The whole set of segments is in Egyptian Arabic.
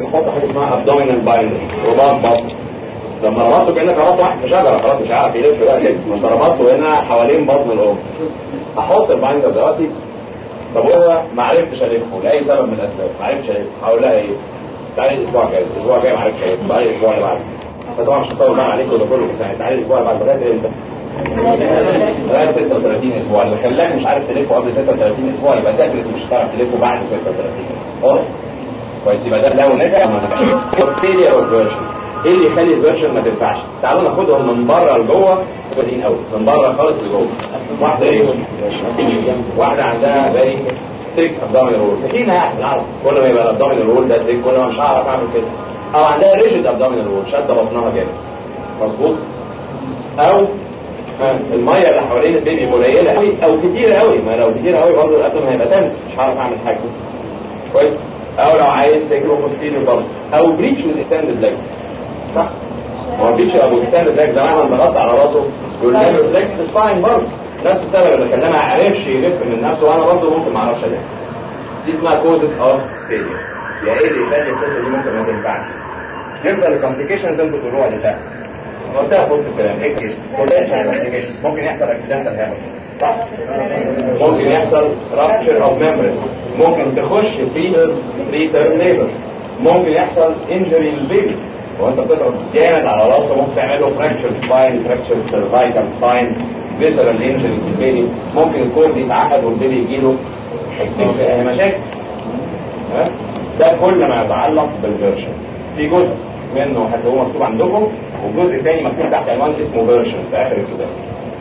تحط حاجه اسمها ابدومينال بايندر رباط بطن لما ربطته كانك ربطت واحد في شجره خلاص مش عارف يلف بقى كده بس ربطته هنا حوالين بطن الام احط البايندر دلوقتي طب هو ما عرفتش الفه لاي سبب من الاسباب ما عرفتش الفه هقول لها ايه تعالي الاسبوع الجاي الاسبوع الجاي ما عرفتش الفه تعالي الاسبوع اللي بعده فطبعا مش هطول بقى عليك وده كله بس يعني تعالي الاسبوع اللي بعده لغايه امتى؟ لغايه 36 اسبوع اللي خلاك مش عارف تلفه قبل 36 اسبوع يبقى ده مش هتعرف تلفه بعد 36 اسبوع واضح؟ كويس يبقى ده لو نجح ما نجحش فيلير اوف فيرجن ايه اللي يخلي الفيرجن ما تنفعش تعالوا ناخدهم من بره لجوه كويسين قوي من بره خالص لجوه واحده ايه واحده عندها بالي تريك ابدومينال رول فينا يعني نعرف كل ما يبقى الابدومينال رول ده تريك كل ما مش هعرف اعمل كده او عندها ريجيد ابدومينال رول شده بطنها جامد مظبوط او الميه اللي حوالين البيبي قليله قوي او كتيره قوي ما لو كتيره قوي برضه الابدومين هيبقى تنس مش هعرف اعمل حاجه كويس او لو عايز سيكرو بوستيريور برضه او بريتش وذ اكستندد ليجز صح هو بريتش او اكستندد ليجز مهما ضغطت على راسه يقول له ليجز سباين برضه نفس السبب اللي خلاه ما عرفش يلف من نفسه وانا برضه ممكن ما اعرفش الف دي اسمها كوزز اوف فيلير يا ايه اللي يخلي القصه دي ممكن ما تنفعش يفضل الكومبليكيشنز انتوا تقولوها دي سهله قلتها في وسط الكلام اكتشف ممكن يحصل اكسيدنتال هامر صح ممكن يحصل رابتشر اوف ميمبرين ممكن تخش في ريتر ليبر ممكن يحصل انجري للبيبي وانت بتضرب جامد على راسه ممكن تعمل له فراكشر سباين فراكشر سيرفايكال سباين فيسرال انجري للبيبي ممكن الكورد يتعقد والبيبي يجي له مشاكل ها ده كل ما يتعلق بالفيرشن في جزء منه هتلاقوه مكتوب عندكم والجزء الثاني مكتوب تحت عنوان اسمه فيرشن في اخر الكتاب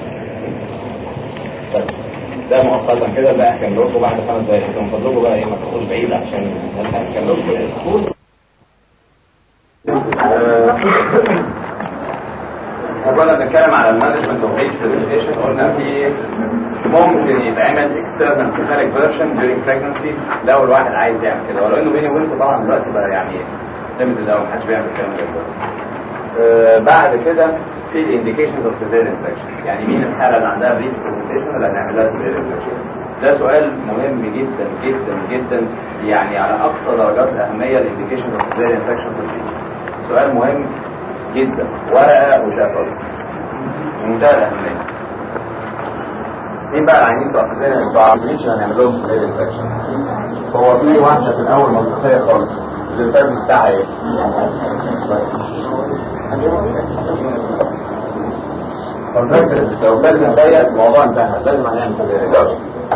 بس ده مؤقتا كده ده هكمل لكم بعد خمس دقايق بس من فضلكم بقى ايه ما تاخدوش بعيد عشان هنكمل لكم اولا بنتكلم على المانجمنت اوف ايج برزنتيشن قلنا في ممكن يتعمل اكسترنال كيفاليك فيرجن ديورينج بريجنسي لو الواحد عايز يعمل كده ولو انه بيني وبينكم طبعا دلوقتي بقى يعني ليميتد قوي محدش بيعمل الكلام ده آه بعد كده في الانديكيشنز اوف سيفير انفكشن يعني مين الحاله اللي عندها بريد برزنتيشن اللي هنعمل لها سيفير انفكشن ده سؤال مهم جدا جدا جدا يعني على اقصى درجات الاهميه الانديكيشنز اوف سيفير انفكشن في سؤال مهم جدا ورقه وشفوي منتهى الاهميه مين بقى العينين بتوع سيفير انفكشن هنعمل لهم سيفير انفكشن هو في واحده في الاول منطقيه خالص الانتاج بتاعها ايه؟ لو لازم ضيق الموضوع انتهى لازم هنعمل كده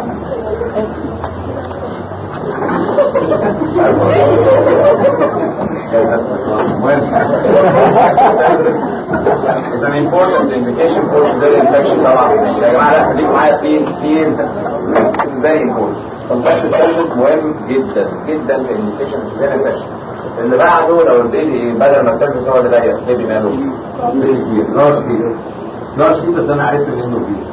It's an important indication for severe infection طبعا يا جماعة لا خليكم معايا في في very important contact السيرفس مهم جدا جدا في الانديكيشن severe infection اللي بعده لو البيبي بدل ما السيرفس هو اللي ضيق البيبي ماله بيبي كبير لارج كبير لارج كبير بس انا عرفت منه كبير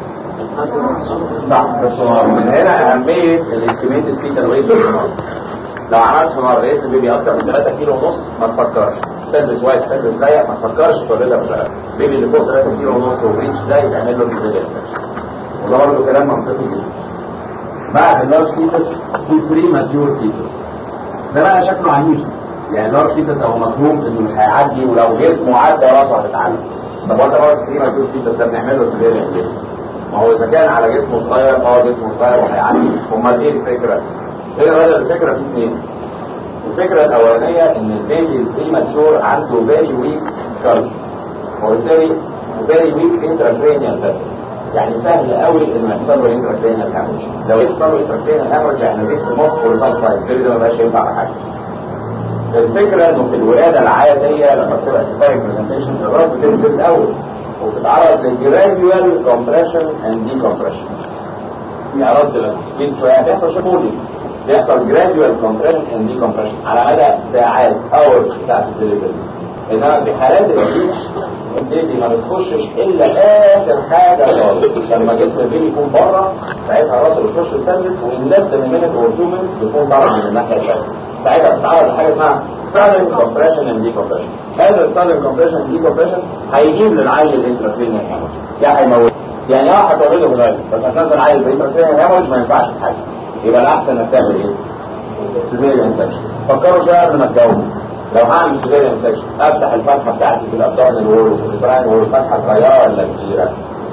صح بس هو من هنا اهميه الاستيميتد فيتال ويت لو عملت سونار لقيت البيبي اكتر من 3 كيلو ونص ما تفكرش تلبس وايت تلبس ضيق ما تفكرش تولدها بسرعه البيبي اللي فوق 3 كيلو ونص وبريتش ده يتعمل له سيفير وده برضه كلام منطقي جدا بعد اللارج فيتس في بري ماتيور فيتس ده بقى شكله عنيف يعني اللارج فيتس او مفهوم انه مش هيعدي ولو جسمه عدى راسه هتتعلم طب وانت برضه بري ماتيور فيتس ده بنعمل له سيفير ما هو اذا كان على جسمه صغير فهو جسمه صغير وهيعدي امال ايه الفكره؟ هي بدل الفكره في اثنين الفكره الاولانيه ان البيبي البري ماتيور عنده فيري ويك سكالب وبالتالي فيري ويك انتراكرينيال يعني سهل قوي انه يحصل له انتراكرينيال هامرج لو يحصل له انتراكرينيال هامرج يعني زيت المخ والفايت البيبي ده ما بقاش ينفع على حاجه الفكره انه في الولاده العاديه لما بتبقى سيفايك برزنتيشن الراس بتنزل الاول وبتتعرض للجراديوال كومبريشن اند دي كومبريشن يعني رد الاسكين شويه بيحصل شمولي بيحصل جراديوال كومبريشن اند دي كومبريشن على مدى ساعات اورز بتاعت الدليفري انما في حالات الريتش البيبي ما بتخشش الا اخر حاجه خالص لما جسم البيبي يكون بره ساعتها راسه بتخش السيرفس وان لس من مينت اور تو مينتس بيكون طالع من الناحيه الثانيه ساعتها بتتعرض لحاجه اسمها sudden compression and decompression هذا السادن compression and decompression هيجيب للعيل الانترافينيال هامج يا هيموت يعني اه هتولده بالغالب بس عشان العيل الانترافينيال هامج ما ينفعش في حاجه يبقى الاحسن انك تعمل ايه؟ سيزيريان انفكشن فكروا شويه قبل ما تجاوبوا لو هعمل سيزيريان سكشن افتح الفتحه بتاعتي في الابدومين وول وفي البراين وول فتحه صغيره ولا كبيره؟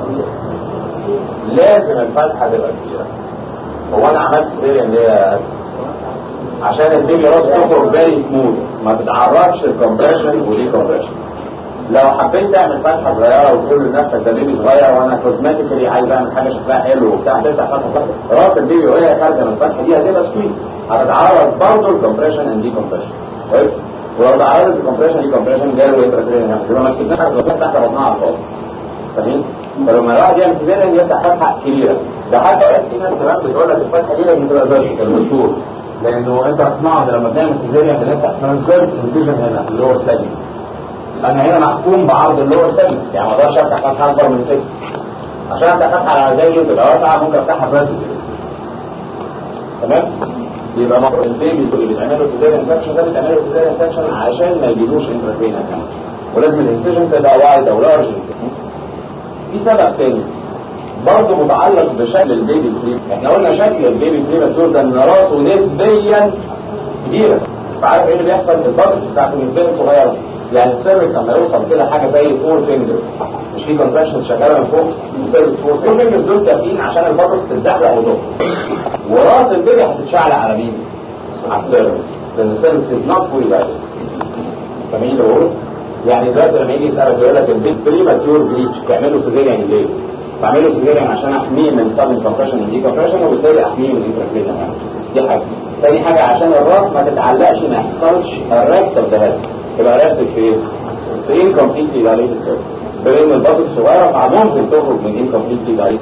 لازم الفتحه تبقى كبيره هو انا عملت سيزيريان ليه يا عشان البيبي راس تخرج فيري سموث ما تتعرضش الكمبريشن ودي كومبريشن لو حبيت تعمل فتحه صغيره وتقول لنفسك ده بيبي صغير وانا كوزماتيكلي عايز اعمل حاجه شكلها حلو وبتاع تفتح فتحه صغيره راس البيبي وهي خارجه من الفتحه دي هتبقى سكويز هتتعرض برضه الكمبريشن اند دي كومبريشن كويس ولو تعرضت الكمبريشن دي كومبريشن جاله انتراتيريان يبقى ما كتبناش حاجه تحت بطنها على الفاضي فاهمين؟ فلما الواحد يعمل سيزيريان يفتح فتحه كبيره ده حتى في ناس كمان بتقول لك الفتحه دي لازم تبقى فيرتيكال مشهور لانه انت هتسمعه لما بنعمل سيزيريان بنفتح ترانسفيرس انفيجن هنا في اللور سيجمنت انا هنا محكوم بعرض اللور سيجمنت يعني ما اقدرش افتح فتحه اكبر من كده عشان افتح فتحه على زي تبقى واسعه ممكن افتحها فيرتيكال تمام يبقى مفروض البيبي اللي بيتعملوا سيزيريان سكشن ده بيتعملوا سيزيريان سكشن عشان ما يجيبوش انترفينا كمان ولازم الانسيجن تبقى وايد او لارج في سبب تاني برضه متعلق بشكل البيبي كريم احنا قلنا شكل البيبي كريم ده ان راسه نسبيا كبيره فعارف ايه اللي بيحصل البطن بتاعته نسبيا صغيره يعني السيرفكس لما يوصل كده حاجه زي فور فينجرز مش في كونتراكشن شغاله من فوق السيرفكس فور فور فينجرز دول كافيين عشان البطن تتزحلق وتقف وراس البيبي هتتشعلق على مين؟ على السيرفكس لان السيرفكس از نوت فولي فاليد فاهمين اللي بقوله؟ يعني دلوقتي لما يجي يسالك يقول لك البيت بريماتيور بليتش تعمله سيزيريان ليه؟ بعمله سيزيريان عشان احميه من سب كومبريشن ودي كومبريشن وبالتالي احميه من انترفيشن دي حاجه تاني حاجه عشان الراس ما تتعلقش ما يحصلش الربط بتاعها تبقى ربط في ايه؟ في انكمبليتلي دايليتد سيرفيس بين البطن الصغيره فممكن تخرج من انكمبليتلي دايليتد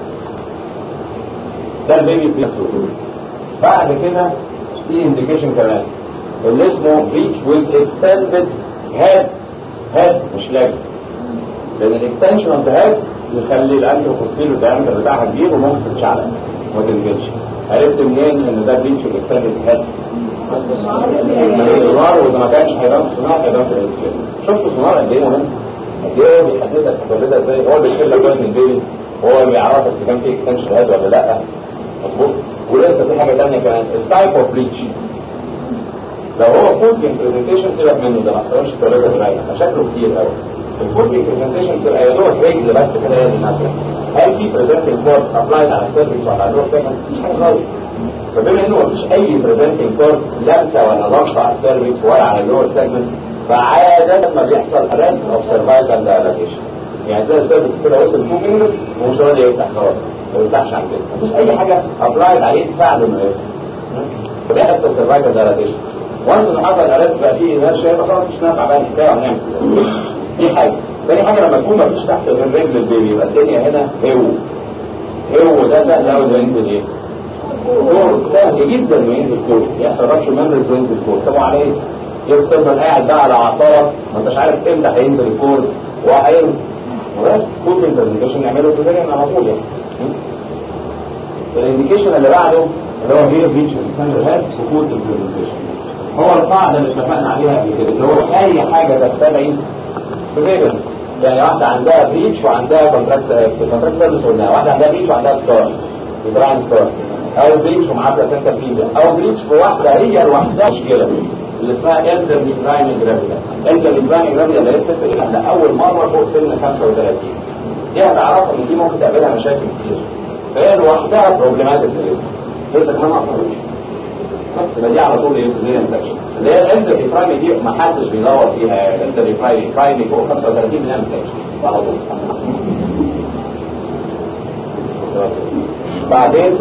ده البيبي بريماتيور بعد كده في انديكيشن كمان اللي اسمه بريتش ويز اكستندد هيد هيد مش لاجز لان الاكستنشن اوف ذا هيد يخلي الانتي فوسيل الدايمتر بتاعها كبير وممكن تتشعلق وما تنزلش عرفت منين ان ده بريتش اكستندد هيد السونار واذا ما كانش هيبان في السونار هيبان في الانسكيل شفتوا السونار قد ايه مهم؟ قد ايه هو بيحددك تولدها ازاي هو بيشيل لك وزن البيبي هو اللي بيعرفك اذا كان في اكستنشن هيد ولا لا مظبوط ولسه في حاجه ثانيه كمان التايب اوف بريتش لو هو فود برزنتيشن سيبك منه ده ما اختارش الطريقه درايه شكله كتير قوي الفود برزنتيشن تبقى يا دوب رجل بس كده هي المناسبه هل في بريزنتنج كورد ابلايد على السيرفيس ولا على اللور سيجمنت مفيش حاجه خالص فبما انه مفيش اي بريزنتنج كورد لمسه ولا ضغط على السيرفيس ولا على اللور سيجمنت فعاده ما بيحصل ريست اوف سرفايفل دايلاتيشن يعني زي السيرفيس كده وصل 2 مللي ومش راضي يفتح خلاص ما يفتحش عن كده مفيش اي حاجه ابلايد عليه تساعده انه يفتح بيحصل سرفايفل دايلاتيشن وانس ان حصل علاج بقى فيه انرشيا يبقى خلاص مش نافع بقى الحكايه ونعمل دي حاجه تاني حاجه لما تكون مفيش تحت غير رجل البيبي يبقى الدنيا هنا هو هو ده سهل قوي ده ينزل ايه؟ كور سهل جدا انه ينزل كور يحصل ربش ممرز وينزل كور طب على ايه؟ يفضل قاعد بقى على عطارة ما انتش عارف امتى هينزل الكور وهينزل بس كود البرزنتيشن نعمله كده على طول يعني الانديكيشن اللي بعده اللي هو هي ريتش ستاندرد هاد سكوت البرزنتيشن هو القاعدة اللي اتفقنا عليها قبل كده اللي هو أي حاجة تستدعي بفيجن يعني واحدة عندها بريتش وعندها كونتراكت كونتراكت سيرفيس قلناها واحدة عندها بريتش وعندها ستار براين ستار أو بريتش ومعاه بلاسنتا فيزا أو بريتش في واحدة هي لوحدها مشكلة اللي اسمها انتر ميتراين جرافيدا انتر ميتراين جرافيدا اللي هي بتفرق احنا أول مرة فوق سن 35 دي هتعرفها إن دي ممكن تقابلها مشاكل كتير فهي لوحدها بروبلماتيك لسه كمان أصلا يبقى دي على طول ايه سيزيريان انفكشن اللي هي الانتر ريفرايمي دي ما حدش بيدور فيها الانتر ريفرايمي ريفرايمي فوق 35 من انفكشن على طول بعدين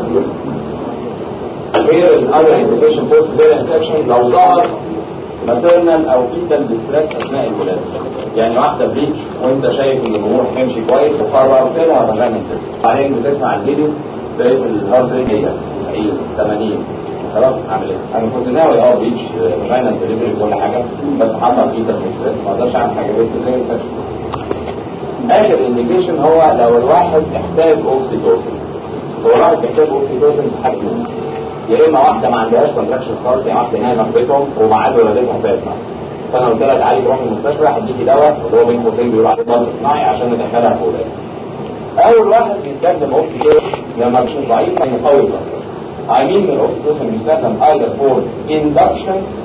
غير الاذر انديكيشن بوست سيزيريان انفكشن لو ظهر ماتيرنال او فيتال ديستريس اثناء الولاده يعني واحده بريتش وانت شايف ان الامور هتمشي كويس وقررت لها تغني بعدين بتسمع الفيديو لقيت الهارت ريت هي 90 80 خلاص اعمل ايه؟ انا كنت ناوي اه بريتش فاينل دليفري كل حاجه بس حصل فيه تدريس ما اقدرش اعمل حاجه بس زي الفشل اخر انديكيشن هو لو الواحد احتاج اوكسيتوسن هو الواحد بيحتاج اوكسيتوسن في حاجتين يا اما واحده ما عندهاش كونتراكشن خالص يعني واحده نايمه في بيتهم ومعاد ولادتها فات فانا قلت لها تعالي تروحي المستشفى هديكي دواء اللي هو بين قوسين بيقولوا عليه ضغط صناعي عشان ندخلها في ولادها اول واحد بيتكلم اوكسيتوسن لما مش ضعيف هيقوي الضغط I mean the oxytocin بيستخدم either for induction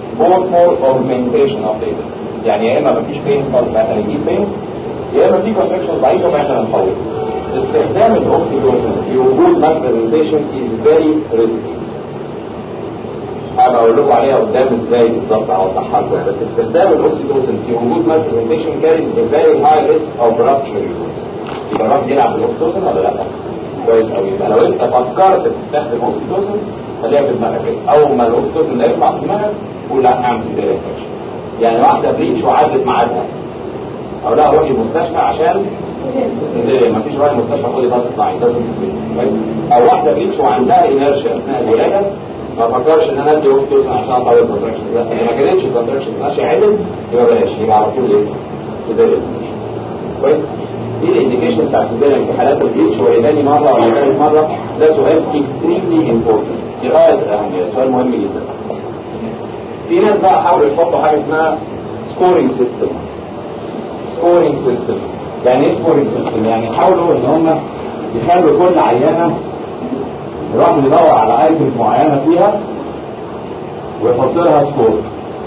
both for augmentation of labor يعني يا اما مفيش بين خالص مثلا يجيب بين يا اما في كونتراكشن ضعيفه مثلا قويه استخدام الاوكسيتوسن في وجود ماكسيمايزيشن از فيري ريسكي انا اقول لكم عليها قدام ازاي بالظبط اوضحها لكم بس استخدام الاوكسيتوسن في وجود ماكسيمايزيشن كاريز فيري هاي ريسك اوف رابتشر يبقى الراجل يلعب بالاوكسيتوسن ولا لا؟ كويس قوي يبقى لو انت فكرت تستخدم اوكسيتوسن خليها في دماغك كده اول ما الاوكسيتوسن ده يطلع في دماغك قول لا اعمل سيزيريان سكشن يعني واحده بريتش وعدت ميعادها او لا روحي المستشفى عشان سيزيريان مفيش راجل المستشفى خدي بقى تطلعي لازم كويس او واحده بريتش وعندها انرشيا اثناء الولاده ما فكرش ان انا ادي اوكسيتوسن عشان اطول الكونتراكشن لا اذا ما كانتش الكونتراكشن ماشي عدل يبقى بلاش يبقى على طول ايه سيزيريان كويس دي الانديكيشن بتاع السيزيريان في حالات البريتش ولداني مره ولا ثالث مره ده سؤال اكستريملي امبورتنت في غايه الاهميه سؤال مهم جدا في ناس بقى حاولوا يحطوا حاجه اسمها سكورينج سيستم سكورينج سيستم يعني ايه سكورينج سيستم يعني حاولوا ان هم يخلوا كل عينه يروح يدور على ايتمز معينه فيها ويحط لها سكور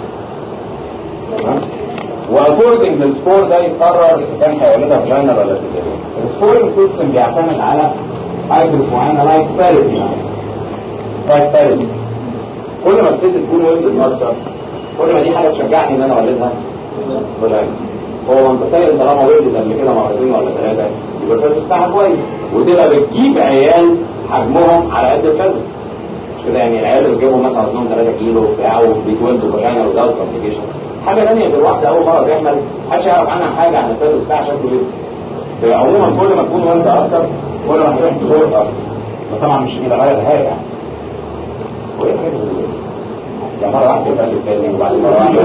واكوردنج للسكور ده يقرر اذا كان هيولدها فلانا ولا سيزيريان السكورينج سيستم بيعتمد على ايتمز معينه لايك باريتي يعني لايك باريتي كل ما الست تكون ولدت اكثر كل ما دي حاجه تشجعني ان انا اولدها فلانا هو منطقيا طالما ولدت قبل كده مرتين ولا ثلاثه يبقى الفرد بتاعها كويس وتبقى بتجيب عيال حجمهم على قد الفرد مش كده يعني العيال اللي بيجيبوا مثلا وزنهم 3 كيلو وبتاع وبيتولدوا فلانا وزاوت كومبليكيشن حاجه ثانيه غير واحده اول مره تعمل محدش يعرف عنها حاجه عن الفرد بتاعها شكله ايه عموما كل ما تكون والده اكتر كل ما هتروح تزور اكتر بس طبعا مش الى غايه الهايه يعني وايه الحاجه يعني مرة واحدة يبقى الثاني وبعد مرة واحدة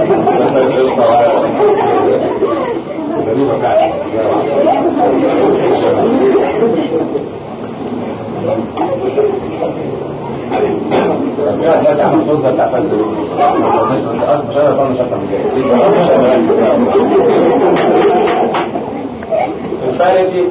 غريبة فعلا لا تعمل صوت بتاع فلسفة مش انا طبعا شكرا الفارقي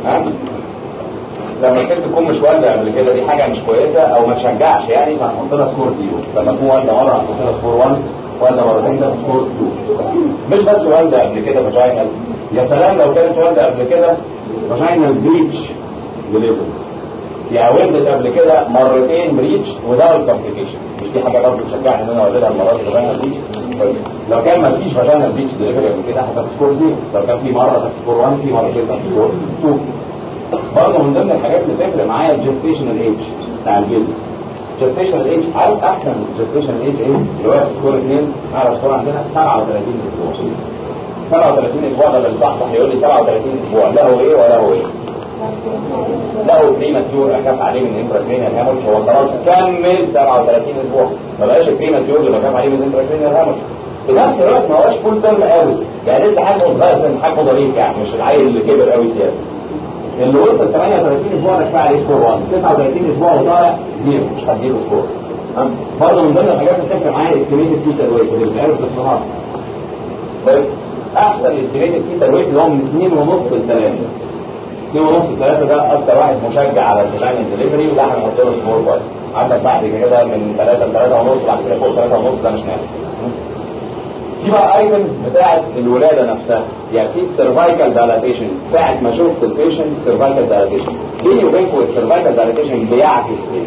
لما الست تكون مش والده قبل كده دي حاجه مش كويسه او ما تشجعش يعني فهنحط لها سكور زيرو لما تكون والده مره هنحط لها سكور 1 والده مرتين ده سكور 2 مش بس والده قبل كده فاجينال يا سلام لو كانت والده قبل كده فاجينال بريتش ديليفري يعني ولدت قبل كده مرتين بريتش without complication مش دي حاجه برضه تشجعني ان انا اولدها المره دي فاجينال بريتش لو كان ما فيش فاجينال بريتش ديليفري قبل كده هتاخد سكور زيرو لو كان في مره هتاخد سكور 1 في مرتين هتاخد سكور 2 برضه من ضمن الحاجات اللي تفرق معايا الجستيشنال ايج بتاع الجلد جستيشنال ايج عارف احسن جستيشنال ايج ايه؟ اللي هو سكور 2 اعلى سكور عندنا 37 اسبوع 37 اسبوع ده اللي صح هيقول لي 37 اسبوع له ايه ولا هو ايه؟ له بريماتيور اخاف عليه من انتراكرينيال هامش هو خلاص كمل 37 اسبوع ما بقاش بريماتيور اللي بخاف عليه من انتراكرينيال هامش في نفس الوقت ما هوش فول تيرم قوي يعني لسه حجمه صغير حجمه ضعيف يعني مش العيل اللي كبر قوي زياده اللي وصل 38 اسبوع ده كفايه عليه سكور 1 39 اسبوع وطالع زيرو مش هديله سكور برضه من ضمن الحاجات اللي بتفرق معايا الاستيميتد فيتال ويت اللي بتعرف في الصناعه طيب احسن الاستيميتد فيتال ويت اللي هو من 2 ونص ل 3 2 ونص ل 3 ده اكتر واحد مشجع على الفلاين ديليفري وده هنحط له سكور كويس عندك بعد كده من 3 ل 3 ونص بعد كده فوق 3 ونص ده مش نافع في بقى ايتمز بتاعت الولاده نفسها يعني في سيرفايكال دايلاتيشن ساعه ما شفت البيشنت سيرفايكال دايلاتيشن بيني وبينكم السيرفايكال دايلاتيشن بيعكس ايه؟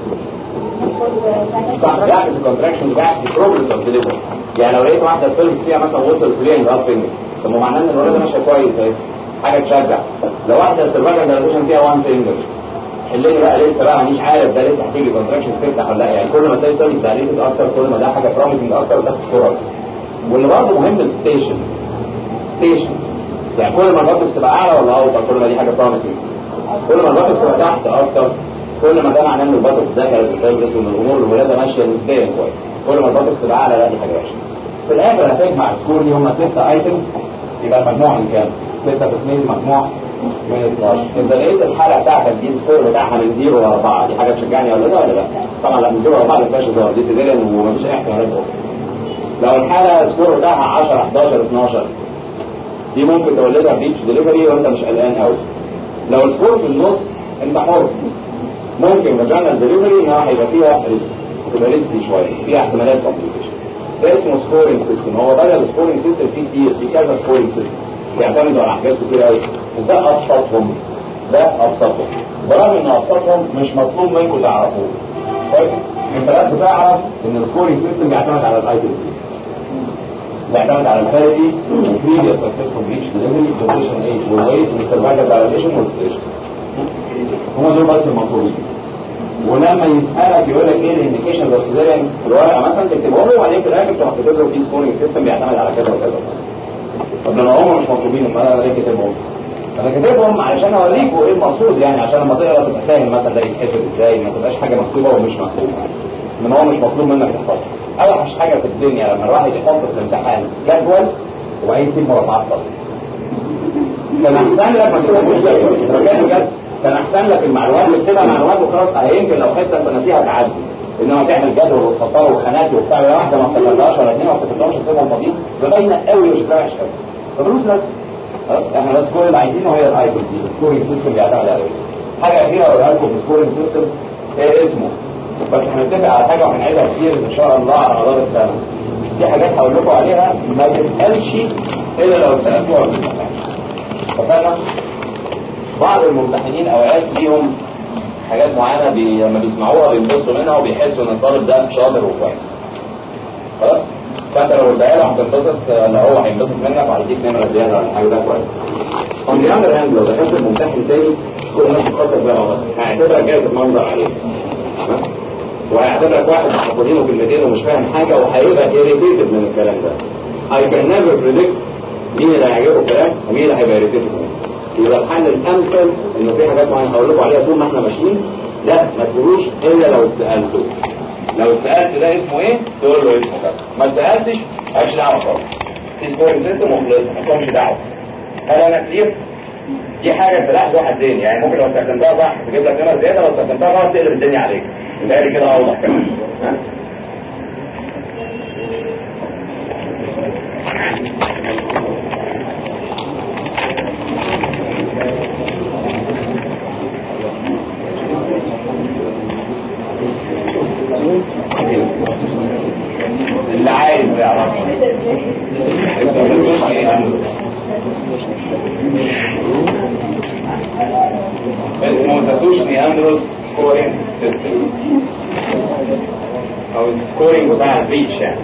صح بيعكس الكونتراكشن بيعكس البروجرس اوف ديليفري يعني لو لقيت واحده فيلم فيها مثلا وصل فلين اب فينجر طب ما معناه ان الولاده ماشيه كويس اهي حاجه تشجع لو واحده سيرفايكال دايلاتيشن فيها 1 فينجر حلني بقى لسه بقى مانيش عارف ده لسه هتيجي كونتراكشن تفتح ولا لا يعني كل ما تلاقي سيرفيس دايليتد اكتر كل ما ده حاجه بروميسنج اكتر وتاخد صوره اكتر واللي برضه مهم الستيشن ستيشن يعني كل ما البطن تبقى اعلى ولا اوطى كل ما دي حاجه بروميسنج كل ما البطن تبقى تحت اكتر كل ما ده معناه ان البطن ذكرت الفيبرس وان الامور الولاده ماشيه نسبيا كويس كل ما البطن تبقى اعلى لا دي حاجه وحشه في الاخر هتجمع السكور دي هم ستة ايتمز يبقى المجموع من كام؟ 6 في 2 مجموع من 12 اذا لقيت الحاله بتاعتك دي السكور بتاعها من 0 ل 4 دي حاجه تشجعني ولا لا ولا لا؟ طبعا لا من 0 ل 4 ما فيهاش هزار دي سيزيريان ومفيش اي احتمالات اخرى لو الحالة السكور بتاعها 10 11 12 دي ممكن تولدها بريتش ديليفري وانت مش قلقان قوي لو السكور في النص انت حر ممكن فاجينال ديليفري انها هيبقى فيها ريسك تبقى ريسكي شويه فيها احتمالات كومبليكيشن ده اسمه سكورينج سيستم هو بدل السكورينج سيستم فيه كتير في كذا سكورينج سيستم بيعتمدوا على حاجات كتير قوي وده ابسطهم ده ابسطهم برغم ان ابسطهم مش مطلوب منكم تعرفوه كويس انت بس تعرف ان السكورينج سيستم بيعتمد على الاي بيعتمد على الثيرابي وبريفيوس سكسسفول ريتش ديليفري بوزيشن ايج والويت والسرفايفل فاليديشن والستيشن هم دول بس المطلوبين ولما يسالك يقول لك ايه الانديكيشن اوف سيزيريان في الورقه مثلا تكتبهم له وبعدين في الاخر تروح كاتب له في سكورينج سيستم بيعتمد على كذا وكذا طب لما هم مش مطلوبين امال انا ليه كاتبهم؟ انا كاتبهم علشان اوريكم ايه المقصود يعني عشان لما تقرا تبقى فاهم مثلا ده يتحسب ازاي ما تبقاش حاجه مكتوبه ومش مكتوبه من هو مش مطلوب منك تحفظها اوحش حاجه في الدنيا لما الواحد يحط في الامتحان جدول وبعدين يسيب مربعات فاضيه كان احسن لك ما تكتبوش جدول بجد بجد كان احسن لك المعلومات اللي بتبقى معلومات وخلاص يمكن لو حته انت نسيها تعدي انما تعمل جدول وتسطره وخانات وبتاع واحده ما افتكرتهاش ولا اثنين ما افتكرتهاش تسيبهم فاضيين ده باينه قوي مش وحش قوي فبروس لك خلاص احنا بس كل اللي عايزينه هي الايكون دي السكورينج سيستم بيعتمد عليه حاجه اخيره اقولها لكم في السكورينج سيستم ايه اسمه بس هنتفق على حاجه وهنعيدها كتير ان شاء الله على مدار السنه دي حاجات هقول لكم عليها ما تتقالش الا لو سالتوها في الامتحان اتفقنا بعض الممتحنين اوقات ليهم حاجات معينه بي... لما بيسمعوها بينبسطوا منها وبيحسوا ان الطالب ده شاطر وكويس خلاص فانت لو قلتها له هتنبسط ان هو هينبسط منك وهيديك نمره زياده ولا حاجه ده كويس اون ذا اذر هاند لو دخلت الممتحن تاني كل الناس بتفكر زي ما هيعتبرك جايز المنظر عليه وهيعتبرك واحد حافظينه كلمتين ومش فاهم حاجه وهيبقى irritated من الكلام ده I can never predict مين اللي هيعجبه الكلام ومين اللي هيبقى irritated منه يبقى الحل الامثل انه في حاجات معينه هقول لكم عليها طول ما احنا ماشيين لا ما تقولوش الا لو اتسالتوا لو اتسالت ده اسمه ايه تقول له اسمه كذا ما اتسالتش مالكش دعوه خالص في سكورنج سيستم وخلصنا ما تكونش دعوه هل انا كتير دي حاجه سلاح ذو حدين يعني ممكن لو استخدمتها صح تجيب لك نمر زياده لو استخدمتها غلط تقلب الدنيا عليك يبقى كده اوضح كمان ها اللي عايز يعرف اسمه ساتوشي اندروس سكورينج سيستم او السكورينج بتاع الريتش يعني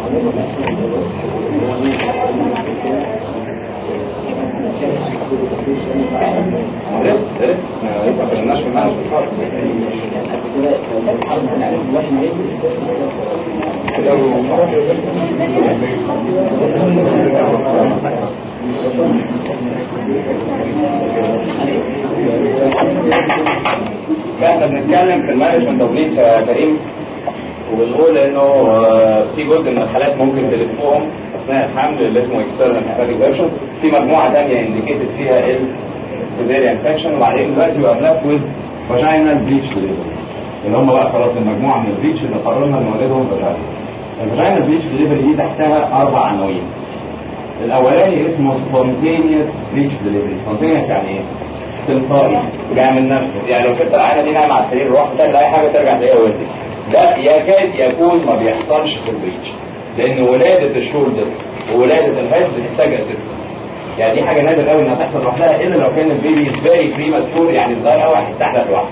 لسه لسه لسه ما كناش في المنهج احنا بنتكلم في المانجمنت اوف ليدز يا كريم وبنقول انه في جزء من الحالات ممكن تلفوهم اثناء الحمل اللي اسمه اكسترنال هيباتيك فيرجن في مجموعه ثانيه انديكيتد فيها السيزيريان انفكشن وبعدين دلوقتي بقى بلاك ويز فاجينال بريتش ديليفري اللي هم بقى خلاص المجموعه من البريتش اللي قررنا نولدهم فاجينال الفاجينال بريتش ديليفري دي تحتها اربع عناوين الاولاني اسمه سبونتينيوس بريتش ديليفري سبونتينيوس يعني ايه؟ تلقائي جاي من نفسه يعني لو سبت العينه دي نايمه على السرير ورحت تعمل اي حاجه ترجع تلاقيها ولدت ده يكاد يكون ما بيحصلش في البريتش لان ولاده الشولدر وولاده الهيد بتحتاج اسيست يعني دي حاجه نادر قوي انها تحصل لوحدها الا لو كان البيبي فيري بريماتور يعني صغير قوي هيستحلف لوحده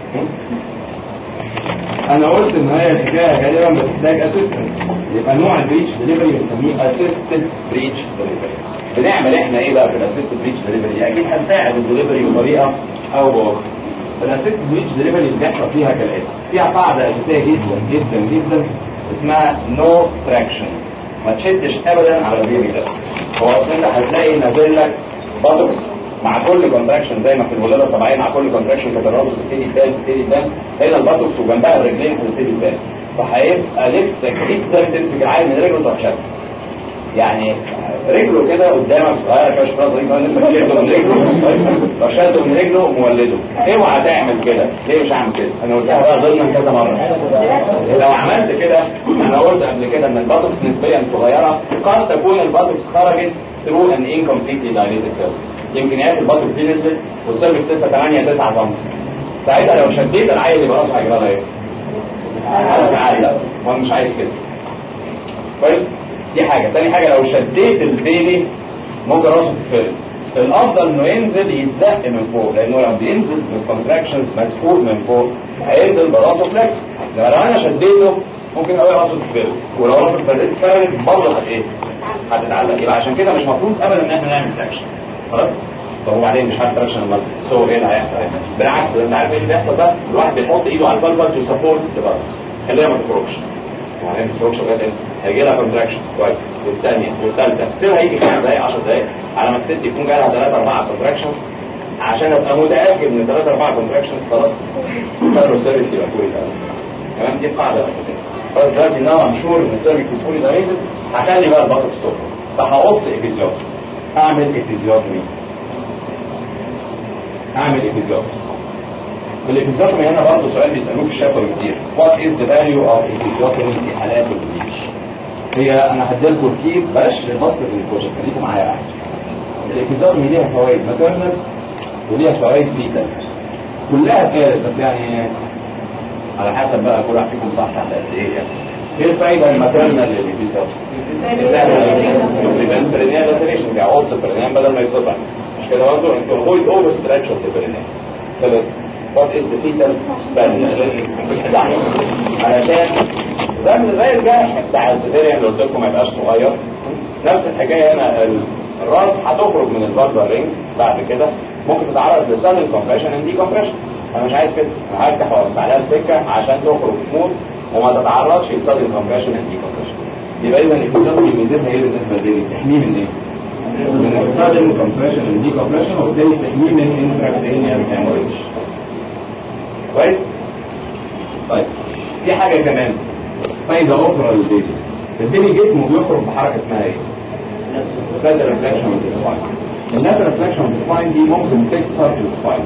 انا قلت ان هي الحكايه غالبا بتحتاج اسيستنس يبقى نوع البريتش ديليفري بنسميه اسيستد بريتش ديليفري بنعمل احنا ايه بقى في الاسيستد بريتش ديليفري اكيد هنساعد الدليفري بطريقه او باخرى الاسيستد بريتش ديليفري اللي بيحصل فيها كالاتي فيها قاعده اساسيه جدا جدا جدا اسمها نو تراكشن ما تشدش ابدا على البيبي ده هو اصلا انت هتلاقي نازل لك باتوكس مع كل كونتراكشن زي ما في الولاده الطبيعيه مع كل كونتراكشن كانت الراس بتبتدي تبان تبتدي تبان هنا الباتوكس وجنبها الرجلين هتبتدي تبان فهيبقى لبسك جدا تمسك العيل من رجله تروح شاده يعني رجله كده قدامك صغيره كده شويه ظريفه انت شاده من رجله لو شاده من رجله مولده اوعى تعمل كده ليه مش هعمل كده انا قلتها بقى ضمن كذا مره لو عملت كده انا قلت قبل كده ان الباتوكس نسبيا صغيره قد تكون الباتوكس خرجت through an incompletely dilated cell يمكن يا الباتوكس دي نزلت والسيرفكس لسه 8 9 سم ساعتها لو شديت العيل يبقى راسه هيجرى لها ايه؟ هتعلق وانا مش عايز كده كويس دي حاجه تاني حاجه لو شديت البيبي ممكن راسه تتفرد الافضل انه ينزل يتزق من فوق لانه لما بينزل بالكونتراكشنز مسحوق من فوق هينزل براسه فليكس لو انا شديته ممكن قوي راسه تتفرد ولو راسه اتفردت اتفردت برضه هت ايه؟ هتتعلق يبقى عشان كده مش مفروض ابدا ان احنا نعمل تراكشن خلاص؟ طب وبعدين مش عارف تراكشن امال سو ايه اللي هيحصل هنا؟ بالعكس انت عارف ايه اللي بيحصل ده؟ الواحد بيحط ايده على البلبل تو سبورت ذا خليها ما تخرجش وبعدين ما تخرجش لغايه امتى؟ هيجي لها كونتراكشن كويس والثانيه والثالثه سيبها يجي خمس دقائق 10 دقائق على ما الست يكون جالها ثلاث اربع كونتراكشنز عشان ابقى متاكد ان ثلاث اربع كونتراكشنز خلاص قرروا سيرفيس يبقى كويس تمام دي قاعده اساسيه خلاص دلوقتي ان انا مشهور ان السيرفيس فولي دايركت هخلي بقى البطل ستوب فهقص افيزيوت اعمل افيزيوت مين؟ اعمل افيزيوت والافيزيوتومي هنا برضه سؤال بيسالوه في الشفوي كتير وات از ذا فاليو اوف افيزيوتومي في حالات البليتش هي انا هديلكم كتير بلاش لمصر البروجكت خليكم معايا احسن الافيزيوتومي ليها فوائد ماتيرنال وليها فوائد فيتال كلها كانت بس يعني على حسب بقى كل واحد فيكم صح تحت قد ايه يعني ايه الفايده الماتيرنال للافيزيوتومي؟ بريفنت برينيال لاسيريشن بيعوض البرينيال بدل ما يتقطع مش كده برضه انت افويد اوفر ستريتش اوف ذا برينيال خلاص وات از ذا فيتال علشان زي زي الجرح بتاع السيفيريان اللي قلت لكم ما يبقاش صغير نفس الحكايه هنا الراس هتخرج من البلبر رينج بعد كده ممكن تتعرض لسادن كومبريشن اند دي كومبريشن انا مش عايز كده انا هفتح واوسع لها السكه عشان تخرج سموث وما تتعرضش لسادن كومبريشن اند دي كومبريشن يبقى اذا الفيزيولوجي ميزتها ايه بالنسبه للبيبي تحميه من ايه؟ من السادن كومبريشن اند دي كومبريشن وبالتالي تحميه من انتراكتينيال هيموريج كويس؟ طيب في حاجه كمان فايدة أخرى للبيبي البيبي جسمه بيخرج بحركة اسمها ايه؟ lateral reflection of the spine اللاتر reflection of the spine دي ممكن تكسر السباين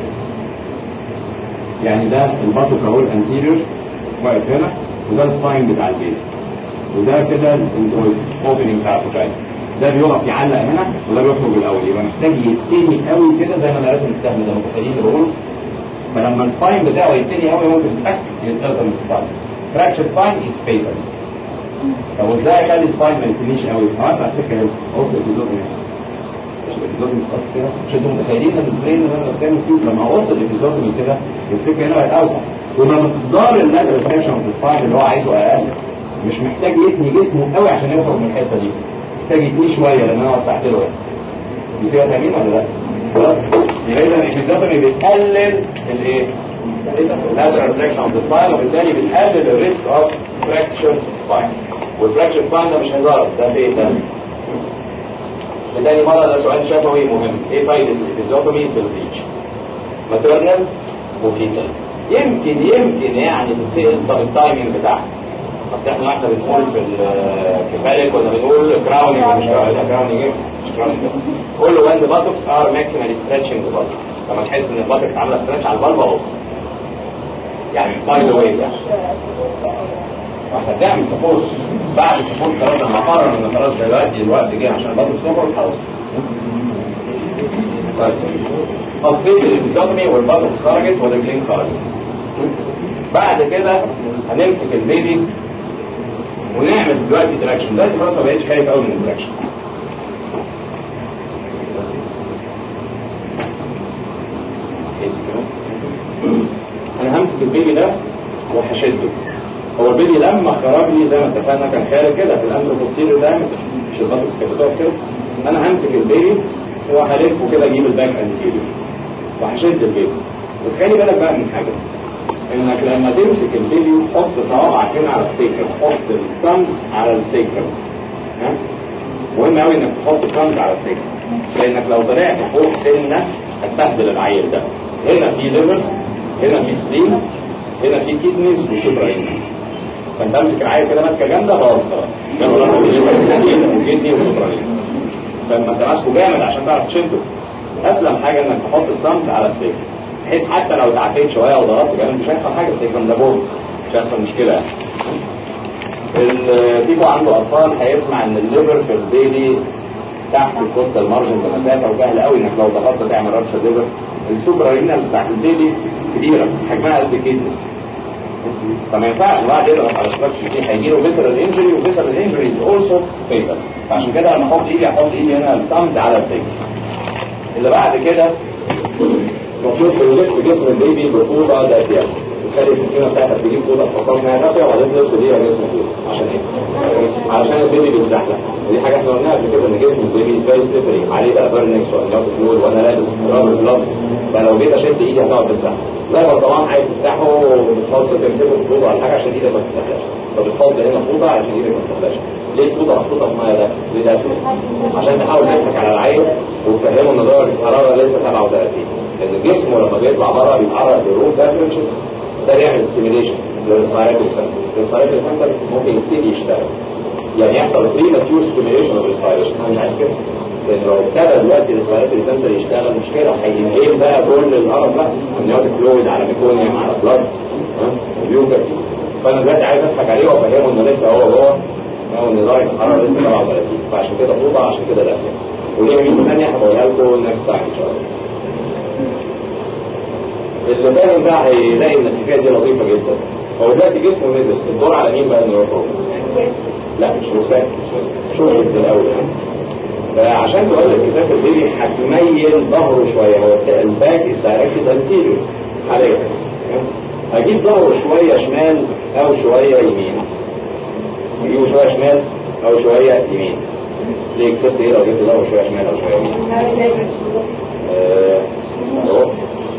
يعني ده البطو كهول انتيريور واقف هنا وده السباين بتاع البيبي وده كده الاوبننج بتاع الفوجاين ده بيقف يعلق هنا وده بيخرج الاول يبقى محتاج يتني قوي كده زي ما انا راسم السهم ده متخيلين اللي بقول فلما السباين بتاعه يتني قوي ممكن تك يتقطع من السباين فراكشر سباين از فيتال طب وازاي اخلي السباين ما يتنيش قوي؟ خلاص على فكره اوصل الجزء الابيزود متقص كده مش انتوا متخيلين ان البرين اللي انا بتكلم فيه لما اوصل الابيزود من كده السكه هنا بقت اوسع وما مقدار النادر ريفلكشن في السباين اللي هو عايزه اقل مش محتاج يتني جسمه قوي عشان يخرج من الحته دي محتاج يتني شويه لان انا وسعت له يصير فاهمين ولا لا؟ خلاص يبقى اذا الابيزود بيقلل الايه؟ lateral flexion of the spine وبالتالي بتقلل الريسك اوف fracture spine والفراكشر spine ده مش هزار ده في تاني تاني مرة ده سؤال شفوي مهم ايه فايدة الفيزيوتومي في البيتش ماتيرنال وفيتال يمكن يمكن يعني تتسأل طب التايمنج بتاعها بس احنا واحنا بنقول في الكفايه كنا بنقول كراونينج مش كراونينج ايه مش كراونينج قول له وين ذا باتوكس ار ماكسيمالي ستريتشنج ذا باتوكس لما تحس ان الباتوكس عامله ستريتش على البلبه اهو يعني باي ذا واي يعني هتعمل سبورت بعد سبورت خلاص لما قرر ان خلاص دلوقتي الوقت جه عشان برضه سبورت خلاص طيب قصيت الابيزوتومي والبطن خرجت والرجلين خرجت بعد كده هنمسك البيبي ونعمل دلوقتي تراكشن دلوقتي خلاص ما بقتش خايف قوي من التراكشن انا همسك البيبي ده وهشده هو البيبي لما خرج لي زي ما اتفقنا كان خارج كده في الاندروبوستيريو ده مش البطن كانت بتقف كده انا همسك البيبي وهلفه كده اجيب الباك انتيريور وهشد البيبي بس خلي بالك بقى من حاجه انك لما تمسك البيبي حط صوابعك هنا على السيكر حط الثامز على السيكر ها مهم قوي انك تحط الثامز على السيكر لانك لو طلعت فوق سنه هتبهدل العيل ده هنا في ليفر هنا في سليم هنا في كيدنيز وشبراين فانت امسك العيل كده ماسكه جامده خلاص خلاص كيدني وشبراين فلما انت ماسكه جامد عشان تعرف تشده اسلم حاجه انك تحط الثامز على السيكر بحيث حتى لو تعافيت شويه وضغطت جامد مش هيحصل حاجه السيكرم ده بول مش هيحصل مشكله يعني الفيكو عنده اطفال هيسمع ان الليفر في البيبي تحت الكوستال مارجن بمسافه وسهل قوي انك لو ضغطت تعمل رابشه ليفر السوبر رينال بتاعت البيبي كبيره حجمها قد كده فما ينفعش واحد يضغط على الستراكشر دي هيجي له فيسرال انجري وفيسرال انجري از اولسو فيتال فعشان كده لما احط ايدي احط ايدي هنا الثامز على السجن اللي بعد كده المفروض بنلف جسم البيبي بطولة دافية تخلي السكينة بتاعتك تجيب طولة تحطها انها دافية وبعدين تلف بيها جسم طولة عشان ايه؟ علشان البيبي بيتزحلق ودي حاجة احنا قلناها قبل كده ان جسم البيبي فيري سليبري عليه بقى بيرنكس ولا فلول وانا لابس رابر جلافز فلو جيت اشد ايدي هتقعد تتزحلق لا طبعا عايز تفتحه وبتحط تمسكه في طوبة على حاجة عشان ايدك ما تتزحلقش فبتحط هنا طوبة عشان ايدك ما تتزحلقش ليه الطوبة محطوطة في ميه ده؟ ليه ده؟ عشان تحاول تضحك على العين وتفهمه ان درجة الحرارة لسه 37 لان جسمه لما بيطلع بره بيتعرض للروم تمبريتشر ده بيعمل ستيميليشن للريسبيراتوري سنتر الريسبيراتوري سنتر ممكن يبتدي يشتغل يعني يحصل بري ماتيور ستيميليشن اوف ريسبيريشن انا مش عايز كده لان لو ابتدى دلوقتي الريسبيراتوري سنتر يشتغل مش كده هينهيل بقى كل القرف ده امنيوتيك فلويد على ميكونيوم على بلاد وبيوكس فانا دلوقتي عايز اضحك عليه وافهمه انه لسه هو هو هو ان درجه الحراره لسه 37 فعشان كده فوضى عشان كده لا وليه مين ثانيه هبقولها لكم نكست تايم ان شاء الله اللي فاهم بقى هيلاقي ان الحكايه دي لطيفه جدا هو دلوقتي جسمه نزل الدور على مين بقى انه يخرج لا مش ركاب شوف الاول يعني فعشان تقول لك كتاب البيبي هتميل ظهره شويه هو الباك الدايركت انتيريور حاليا هجيب ظهره شويه شمال او شويه يمين اجيبه شويه شمال او شويه يمين ليه كسبت ايه لو جبت ظهره شويه شمال او شويه يمين اهو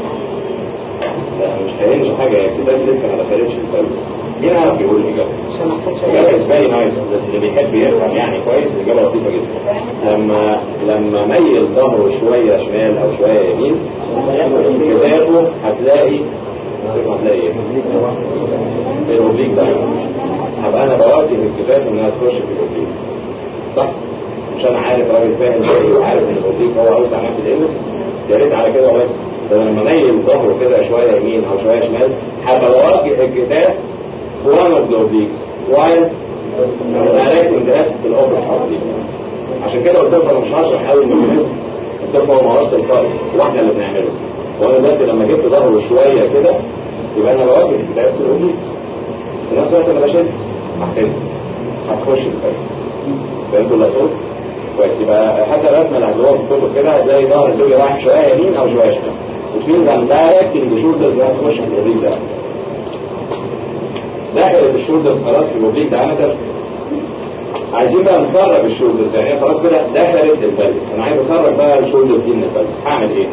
لا مش هينش حاجة يا كتاب لسه ما دخلتش الفيلم مين عارف يقول الإجابة؟ الإجابة فيري نايس اللي بيحب يفهم يعني كويس الإجابة لطيفة جدا لما لما ميل ظهره شوية شمال أو شوية يمين كتابه هتلاقي هتلاقي ايه؟ الأوبليك ده هبقى أنا بوجه الكتاب إنها تخش في الأوبليك صح؟ مش أنا عارف راجل فاهم زيي وعارف إن الأوبليك هو أوسع ما في الإيمج يا ريت على كده بس لما ميل ظهره كده شوية يمين او شوية شمال هبقى بوجه الكتاب one of the obliques while directing the left في الأوبر عشان كده قلت لكم مش هشرح قوي الميكانيزم قلت لكم هو مهارة القائد واحنا اللي بنعمله وانا دلوقتي لما جبت ظهره شوية كده يبقى انا بوجه الكتاب في الأوبليك في نفس الوقت انا بشد هتنزل هتخش الكتاب فهمتوا اللي كويس يبقى حتى الرسمه اللي هتلاقوها في الكتب كده هتلاقي ظهر الدنيا رايح شويه يمين او شويه شمال which means I'm directing the shoulders انها تخش في الاوبليك ده دخلت الشولدرز خلاص في الاوبليك diameter عايزين بقى نخرج الشولدرز يعني خلاص كده دخلت البلس انا عايز اخرج بقى الشولدرز دي من البلس هعمل ايه؟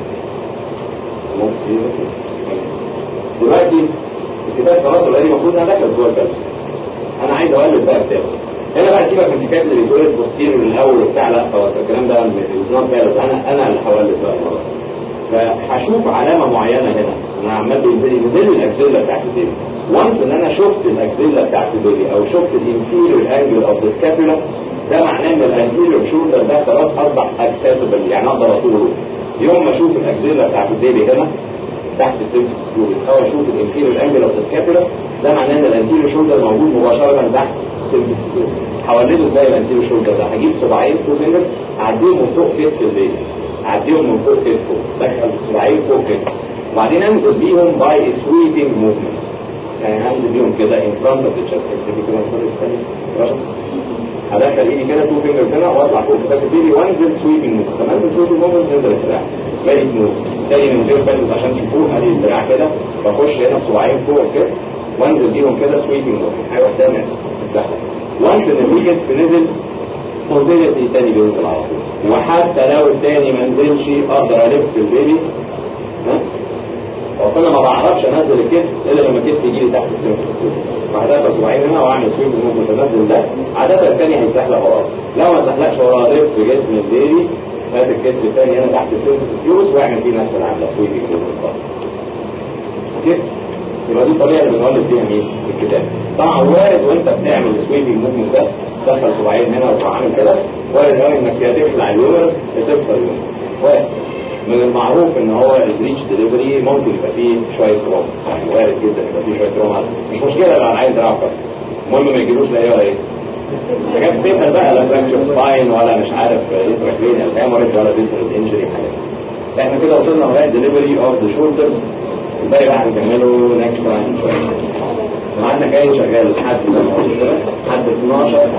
دلوقتي الكتاب خلاص اوريدي المفروض انها دخلت جوه البلس انا عايز اولد بقى كتاب هنا بقى سيبك من الحكايات اللي بتقول البوستيريور الاول وبتاع لا خلاص الكلام ده نوت فالid انا انا اللي هولد بقى المره فهشوف علامه معينه هنا انا عمال بينزل ينزل لي الاكسيلا بتاعت البيبي وانس ان انا شفت الاكسيلا بتاعت البيبي او شفت الانفيريور انجل اوف ذا سكابولا ده معناه ان الانفيريور شولدر ده خلاص اصبح اكسسبل يعني اقدر اطوله يوم ما اشوف الاكسيلا بتاعت البيبي هنا تحت السيرفس فلويد او اشوف الانفيريور انجل اوف ذا سكابولا ده معناه ان الانفيريور شولدر موجود مباشره تحت السيرفس فلويد هولده ازاي الانتيريور شولدر ده هجيب صباعين تو فينجر اعديهم من فوق كتف البيبي اعديهم من فوق كتفه دخل صباعين فوق كتفه وبعدين انزل بيهم باي سويبنج موفمنت يعني هنزل بيهم كده ان فرونت اوف ذا تشست اكتبي كده الصوره الثانيه هدخل ايدي كده تو فينجرز هنا واطلع فوق كتف البيبي وانزل سويبنج موفمنت لما انزل سويبنج موفمنت ننزل الدراع فيري سموث تاني من غير بلوز عشان تشوفوه ادي الدراع كده بخش هنا بصباعين فوق كده وانزل بيهم كده سويبنج موفمنت حاجه قدامي سهله وانس ان الويكند نزل موبيلتي تاني بينزل على طول وحتى لو التاني ما نزلش اقدر الف البيبي ها وكل ما بعرفش انزل الكتف الا لما الكتف يجي لي تحت السيرفس فهدخل اسبوعين هنا واعمل سويب ممكن انزل ده عاده الثاني هيتزحلق وراه لو ما اتزحلقش وراه لف في جسم البيبي هات الكتف الثاني هنا تحت السيرفس فيوز واعمل فيه نفس العمله سويب اوكي يبقى دي الطريقه اللي بنولد فيها مين الكتاب طبعا وارد وانت بتعمل السويبنج موفمنت ده تدخل صباعين هنا وتروح عامل كده وارد قوي انك يا تخلع اليورس يا تكسر اليورس وارد من المعروف ان هو البريتش ديليفري ممكن يبقى فيه شويه تروما يعني وارد جدا يبقى فيه شويه تروما مش مشكله لو انا عايز دراع كسر المهم ما يجيلوش لا ايه ولا ايه حاجات بيتا بقى لا فراكشر سباين ولا مش عارف انتراكرينيال هاموريج ولا فيسرال انجري حاجات احنا كده وصلنا لغايه ديليفري اوف ذا شولدرز الباقي بقى هنكمله نكست تايم شويه معانا جاي شغال لحد لحد 12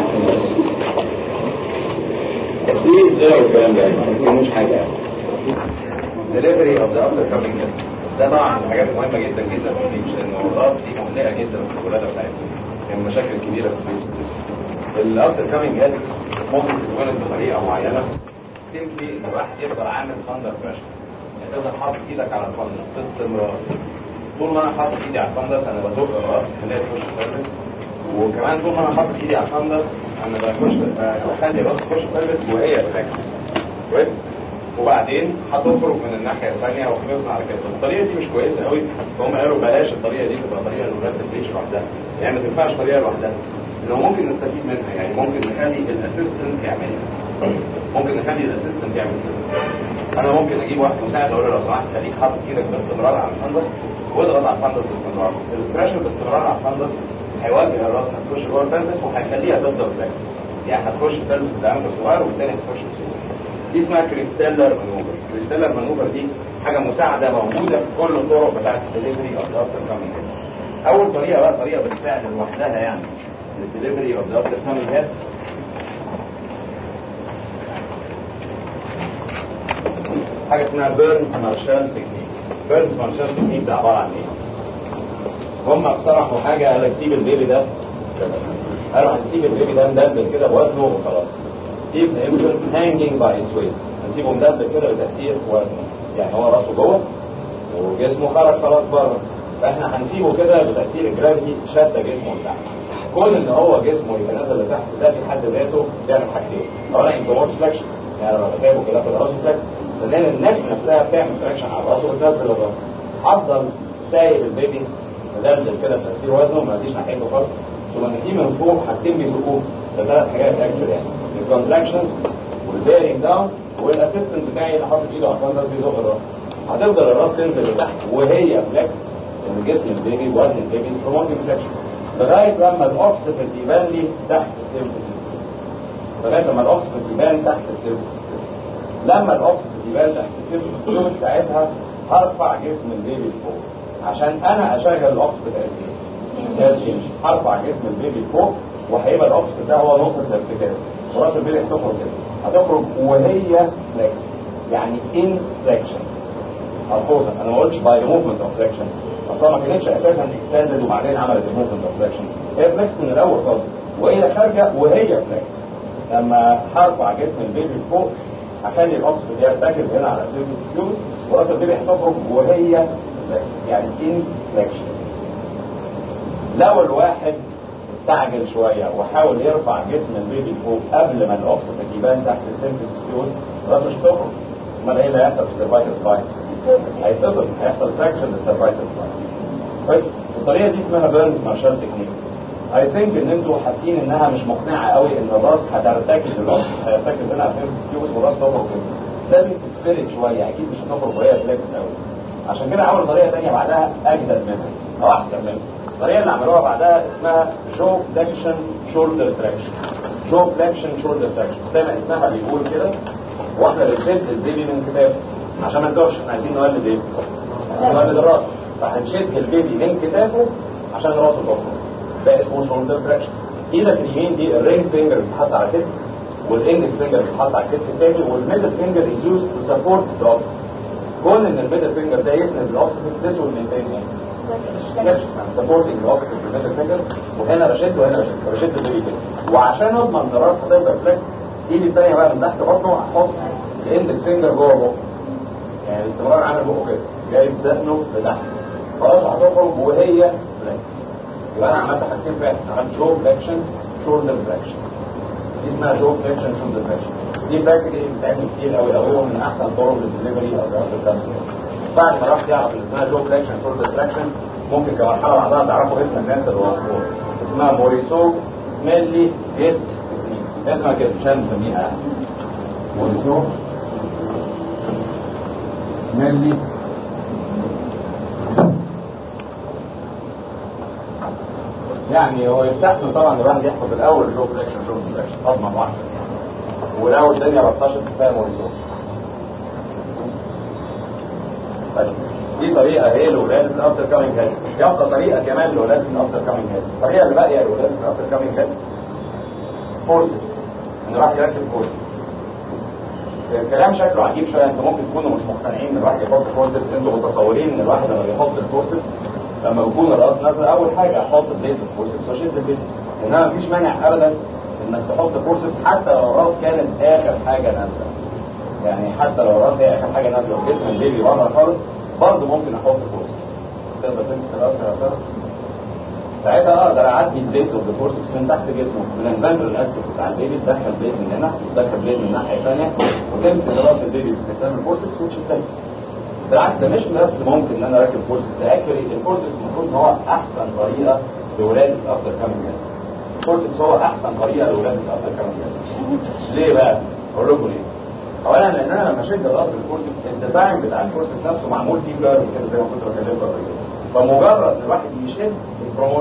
بليز اقرا الكلام ده مش حاجه delivery of the after coming ده طبعا حاجات مهمه جدا جدا في البيتش لانه الارض دي مقلقه جدا في الولاده بتاعتنا يعني مشاكل كبيره في البيتش الافتر كامينج هاد ممكن تتولد بطريقه معينه سيمبلي ان الواحد يفضل عامل فاندر بريشر يعني تفضل حاطط ايدك على الفاندر باستمرار طول ما انا حاطط ايدي على الفاندر انا بزق الراس خليها تخش تلبس وكمان طول ما انا حاطط ايدي على الفاندر انا بخش بخلي الراس تخش تلبس وهي تركز كويس وبعدين هتخرج من الناحيه الثانيه وخلصنا على كده الطريقه دي مش كويسه قوي فهم قالوا بلاش الطريقه دي تبقى طريقه لولاد البيتش لوحدها يعني ما تنفعش طريقه لوحدها لو ممكن نستفيد منها يعني ممكن نخلي الاسيستنت يعملها ممكن نخلي الاسيستنت يعمل كده انا ممكن اجيب واحد مساعد اقول له لو سمحت خليك حاطط ايدك باستمرار على الفندس واضغط على الفندس باستمرار البريشر باستمرار على الفندس هيوجه الراس هتخش جوه الفندس وهيخليها تفضل تركز يعني هتخش تلبس الدعامة صغير والتاني هتخش بسهوله دي اسمها كريستالر مانوفر كريستالر مانوفر دي حاجة مساعدة موجودة في كل الطرق بتاعت الدليفري اوف ذا افتر كامينج اول طريقة بقى طريقة بالفعل لوحدها يعني للدليفري اوف ذا افتر كامينج هيد حاجة اسمها بيرن مارشال تكنيك بيرن مارشال تكنيك ده عبارة عن ايه؟ هم اقترحوا حاجة قال لك سيب البيبي ده قالوا هنسيب البيبي ده مدلدل كده بوزنه وخلاص keep the infant hanging by its weight هنسيبه مدلدل كده بتأثير وزنه يعني هو راسه جوه وجسمه خرج خلاص بره فاحنا هنسيبه كده بتأثير الجرافيتي شد جسمه لتحت كون ان هو جسمه يبقى نازل لتحت ده في حد ذاته بيعمل حاجتين اولا انتورس فليكشن يعني لما بتابعه كده في الراس فليكس لان النجم نفسها بتعمل فليكشن على الراس وبتنزل الراس افضل سايب البيبي مدلدل كده بتأثير وزنه ما يجيش ناحيته خالص ثم نجيب من فوق حاجتين بيزقوه ده ثلاث حاجات اكتر يعني الكونتراكشنز والبيرنج داون والاسيستنت بتاعي اللي حاطط ايده على الكونتراكت بيزق الراس هتفضل الراس تنزل لتحت وهي فليكس ان جسم البيبي وزن البيبي بروموتنج فليكشن لغايه لما الاوكسفورد يبان لي تحت السيمبل لغايه لما الاوكسفورد يبان تحت السيمبل لما الاوكسفورد يبان تحت السيمبل ساعتها هرفع جسم البيبي لفوق عشان انا اشغل الاوكسفورد قد ايه هرفع جسم البيبي لفوق وهيبقى الاوكسفورد ده هو نقطه الارتكاز وراس البيبي هتخرج كده هتخرج وهي فليكس يعني ان فليكشن ملحوظا انا ما قلتش باي موفمنت اوف فليكشن اصلا ما كانتش اساسا اكستندد وبعدين عملت الموفمنت اوف فليكشن هي فليكس من الاول خالص وهي خارجه وهي فليكس لما هرفع جسم البيبي لفوق هخلي الاوكسفورد يرتكز هنا على سيرفيس فيوز وراس البيبي هتخرج وهي فليكس يعني ان فليكشن لو الواحد استعجل شوية وحاول يرفع جسم البيبي فوق قبل ما الاوكسجين يبان تحت السيرفيس فيوز راسه مش تخرج امال ايه اللي هيحصل في السيرفايكال سباين؟ هيتصل هيحصل فراكشن للسيرفايكال سباين طيب الطريقة دي اسمها بيرنز مارشال تكنيك اي ثينك ان انتوا حاسين انها مش مقنعة قوي ان الراس هترتكز الاوكسجين هيرتكز هنا على السيرفيس فيوز والراس تخرج كده لازم تتفرد شوية اكيد مش هتخرج وهي فليكس قوي عشان كده عملوا طريقة تانية بعدها اجدد منها او احسن منها الطريقه اللي عملوها بعدها اسمها جو فليكشن شولدر تراكشن جو فليكشن شولدر تراكشن زي ما اسمها بيقول كده واحنا بنشد البيبي من كتافه عشان ما نتوهش احنا عايزين نولد ايه؟ نولد الراس فهنشد البيبي من كتافه عشان راسه تخرج ده اسمه شولدر تراكشن ايدك اليمين دي الرينج فينجر بتتحط على كتف والاندكس فينجر بتتحط على الكتف الثاني والميدل فينجر از يوز تو سبورت ذا كون ان الميدل فينجر ده يسند الاوكسجين this will maintain ايه؟ سبورتنج الاوكسجين في الميدل فينجر وهنا بشد وهنا بشد بشد البيبي كده وعشان اضمن ان الراس هتفضل فليكس ايدي الثانيه بقى من تحت بطنه هحط الاندكس فينجر جوه بقه يعني باستمرار عامل بقه كده جايب دقنه لتحت راسه هتخرج وهي فليكس يبقى انا عملت حاجتين فعلا عملت جو فليكشن شولدر فليكشن دي اسمها جو فليكشن شولدر فليكشن دي براكتيكلي بتتعمل كتير قوي قوي ومن احسن طرق للدليفري او الكلام بعد ما راح يعرف اللي اسمها جو فليكشن شولدر فليكشن ممكن كمرحله بعدها تعرفوا اسم الناس اللي وصفوها اسمها موريسو سميلي جيت اسمها كده عشان نسميها يعني موريسو سميلي يعني هو يستحسن طبعا الواحد يحفظ الاول جو فليكشن جو فليكشن اضمن واحد ولو الدنيا بطشت كفايه موريسو طيب دي طريقه هي لولاده الافتر كامينج هيد دي افضل طريقه كمان لولاده الافتر كامينج هيد الطريقه اللي باقيه لولاده الافتر كامينج هيد فورسز ان الواحد يركب فورسز الكلام شكله عجيب شويه انتوا ممكن تكونوا مش مقتنعين ان الواحد يحط فورسز انتوا متصورين ان الواحد لما بيحط الفورسز لما بيكون الراس نازله اول حاجه احط البيت الفورسز واشد البيت انما مفيش مانع ابدا انك تحط فورسز حتى لو الراس كانت اخر حاجه نازله يعني حتى لو الراس هي اخر حاجه نازله وجسم البيبي بره خالص برضه ممكن احط فورسز تقدر تمسك الراس يا ترى ساعتها اقدر اعدي البيت اوف ذا فورسز من تحت جسمه من الفنترال اسيد بتاع البيبي تدخل بيت من هنا وتدخل بيت من الناحيه الثانيه وتمسك راس البيبي باستخدام الفورسز وتشدها بالعكس ده مش بس ممكن ان انا اركب فورسز ده اكشولي الفورسز المفروض ان هو احسن طريقه لولاده الافتر كامينج الفورسز هو احسن طريقه لولاده الافتر كامينج ليه بقى؟ اقول لكم ليه؟ اولا لان انا لما اشد راس الفورسز الديزاين بتاع الفورسز نفسه معمول فيه كيرف كده زي ما كنت بكلمكم قبل كده فمجرد ان الواحد يشد البروموت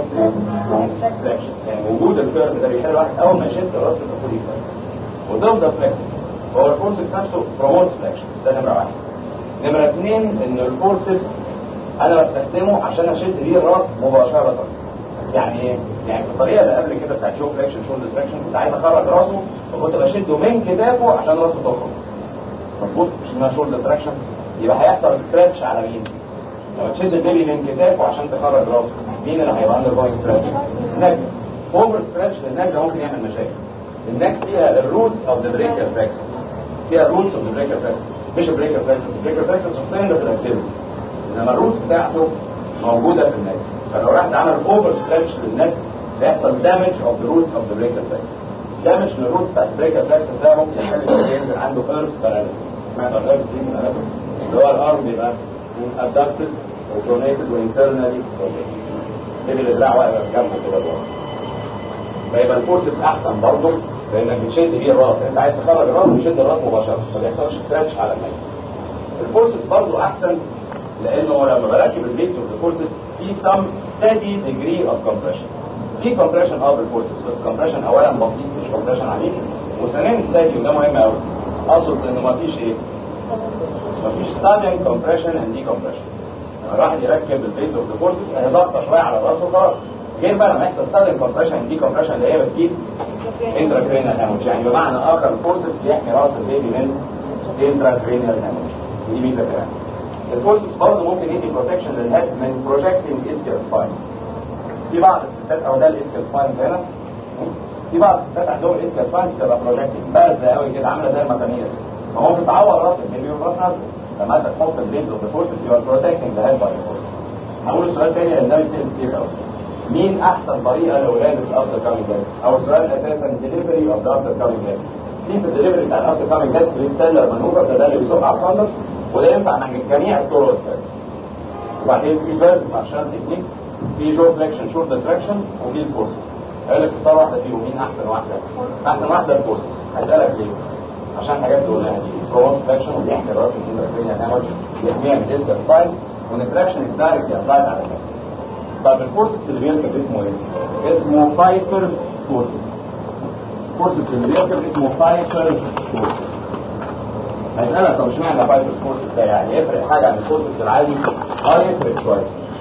فليكشن يعني وجود الكيرف ده بيخلي الواحد اول ما يشد راس المفروض يفلكس وتفضل فليكس هو الفورسز نفسه بروموت فليكشن ده نمره واحد نمرة اثنين ان الفورسز انا بستخدمه عشان اشد بيه الراس مباشرة يعني ايه؟ يعني الطريقة اللي قبل كده بتاعت شو فليكشن شولدر فليكشن كنت عايز اخرج راسه فكنت بشده من كتافه عشان راسه تخرج مظبوط مش انها شولدر تراكشن يبقى هيحصل ستريتش على مين؟ لما تشد البيبي من كتافه عشان تخرج راسه مين اللي هيبقى اندر جوينج ستريتش؟ النك اوفر ستريتش للنك ده ممكن يعمل مشاكل النك فيها الروتس اوف ذا بريكر فليكس فيها الروتس اوف ذا بريكر فليكس مش البريكر فليكس البريكر فليكس سستيند في الاكتيفيتي انما الروتس بتاعته موجوده في النك فلو راح عمل اوفر ستريتش للنك بيحصل دامج اوف ذا روتس اوف ذا بريكر فليكس دامج للروتس بتاعت البريكر فليكس ده ممكن يخلي الواحد ينزل عنده ايرث باراليسيس سمعت عن ايرث دي من اللي هو الارم بيبقى ادابتد وبرونيتد وانترنالي اللي الدراع واقف جنبه كده لورا فيبقى الفورسز احسن برضه لانك بتشد بيه الراس انت عايز تخرج الراس بتشد الراس مباشره ما بيحصلش ستريتش على الميت الفورسز برضه احسن لانه لما بركب البيت الفورسز في سم steady degree of compression في compression اه بالفورسز بس compression اولا بسيط مش compression عنيف وثانيا steady وده مهم قوي اقصد انه ما فيش ايه ما فيش sudden compression and decompression لما الواحد يركب البيت اوف ذا فورسز هي ضغطه شويه على الراس وخلاص غير بقى لما يحصل sudden compression and decompression اللي هي بتجيب intracranial hemorrhage يعني بمعنى اخر الفورسز بيحمي راس البيبي من intracranial hemorrhage دي ميزه كمان الفورسز برضه ممكن يدي بروتكشن للهيد من projecting ischial spine في بعض الستات او ده الاسكال سباين هنا في بعض الستات عندهم الاسكال سباين بتبقى بروجكتنج بارزه قوي كده عامله زي المسامير فهو بتعور راس البيبي والراس نازله لما انت تحط البيبي اوف ذا فورسز يبقى بروتكتنج ذا هيد باي فورس هقول السؤال تاني لان ده بيصير كتير قوي مين احسن طريقه لولاده الافتر كامينج جاد او السؤال اساسا ديليفري اوف ذا افتر كامينج جاد في في الدليفري بتاع الافتر كامينج جاد بريستيلر مانوفر ده ده اللي بيزق على الصندوق وده ينفع مع جميع الطرق الثانيه وبعدين في فيرز عشان تكنيك في جو فليكشن شولدر تراكشن وفي الفورسز هيقول لك اختار واحده فيهم مين احسن واحده احسن واحده الفورسز هسالك ليه عشان حاجات اللي قلناها دي برونس فليكشن وبيحمي راس الانترفيريا نامج بيحميها من ديسك سباين والتراكشن از دايركت ابلايد على الناس طب الفورسز اللي بيركب اسمه ايه؟ اسمه فايفر فورسز الفورسز اللي بيركب اسمه فايفر فورسز هيسألك طب اشمعنى فايفر فورسز ده يعني يفرق حاجه عن الفورسز العادي؟ اه يفرق شويه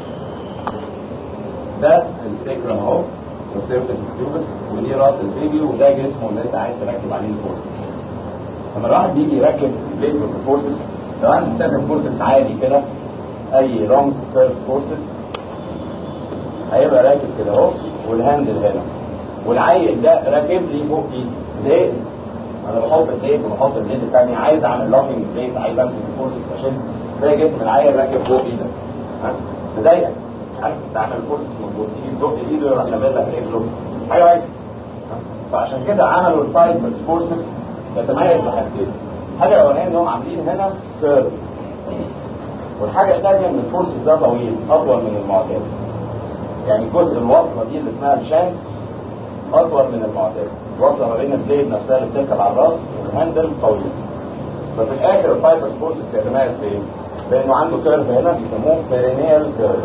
ده السيكرم اهو والسيرفس ستيوبس ودي راس البيبي وده جسمه اللي انت عايز تركب عليه الفورسز لما الواحد بيجي يركب البيت الفورسز لو انا مستخدم فورسز عادي كده اي لونج كيرف فورسز هيبقى راكب كده اهو والهاندل هنا والعيل ده راكب لي فوق ايدي ليه؟ انا بحط البيت وبحط البيت الثاني عايز اعمل لوكينج بيت عايز امسك الفورسز عشان ده جسم العيل راكب فوق ايدك ها مضايقك عارف تعمل فورس مظبوط تيجي تزق ايده يروح نازل لك رجله حاجه واحده فعشان كده عملوا الفايبرز فورسز يتميز بحاجتين الحاجه الاولانيه انهم عاملين هنا كيرف والحاجه الثانيه ان الفورسز ده طويل اطول من المعتاد يعني جزء الوصله دي اللي اسمها الشانكس اطول من المعتاد الوصله ما بين البليد نفسها اللي بتركب على الراس والهاندل طويل ففي الاخر الفايبرز فورسز يتميز بايه؟ لانه عنده كيرف هنا بيسموه بيرينيال كيرف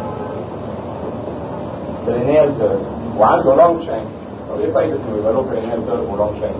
برينيال كيرف وعنده لونج شانك طب ايه فايدة انه يبقى له برينيال كيرف ولونج شانك؟